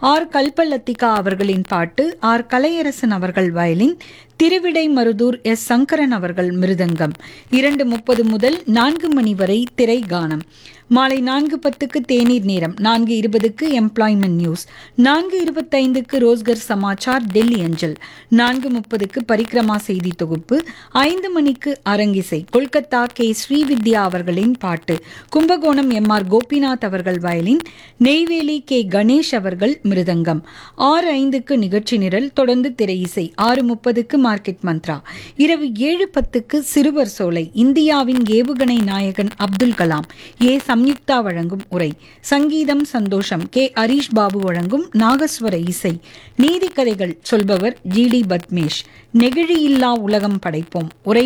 R கல்பலத்திகா அவர்களின் பாட்டு R Kalaiyarasan அவர்கள் வயலின் திருவிடை மருதூர் எஸ் சங்கரன் அவர்கள் மிருதங்கம் இரண்டு முப்பது முதல் நான்கு மணி வரை திரை கானம் மாலை நான்கு பத்துக்கு தேநீர் நேரம் நான்கு இருபதுக்கு எம்ப்ளாய்மெண்ட் நியூஸ் நான்கு இருபத்தைந்துக்கு ரோஸ்கர் சமாச்சார் டெல்லி அஞ்சல் நான்கு முப்பதுக்கு பரிக்ரமா செய்தி தொகுப்பு ஐந்து மணிக்கு அரங்கிசை கொல்கத்தா கே ஸ்ரீவித்யா அவர்களின் பாட்டு கும்பகோணம் எம் ஆர் கோபிநாத் அவர்கள் வயலின் நெய்வேலி கே கணேஷ் அவர்கள் மிருதங்கம் ஆறு ஐந்துக்கு நிகழ்ச்சி நிரல் தொடர்ந்து திரை இசை ஆறு முப்பதுக்கு மார்க்கெட் மந்த்ரா இரவு ஏழு பத்துக்கு சிறுவர் சோலை இந்தியாவின் ஏவுகணை நாயகன் அப்துல் கலாம் ஏ சம்யுக்தா வழங்கும் உரை சங்கீதம் சந்தோஷம் கே ஹரீஷ் பாபு வழங்கும் நாகஸ்வர இசை நீதி கதைகள் சொல்பவர் ஜி டி பத்மேஷ் நெகிழியில்லா உலகம் படைப்போம் உரை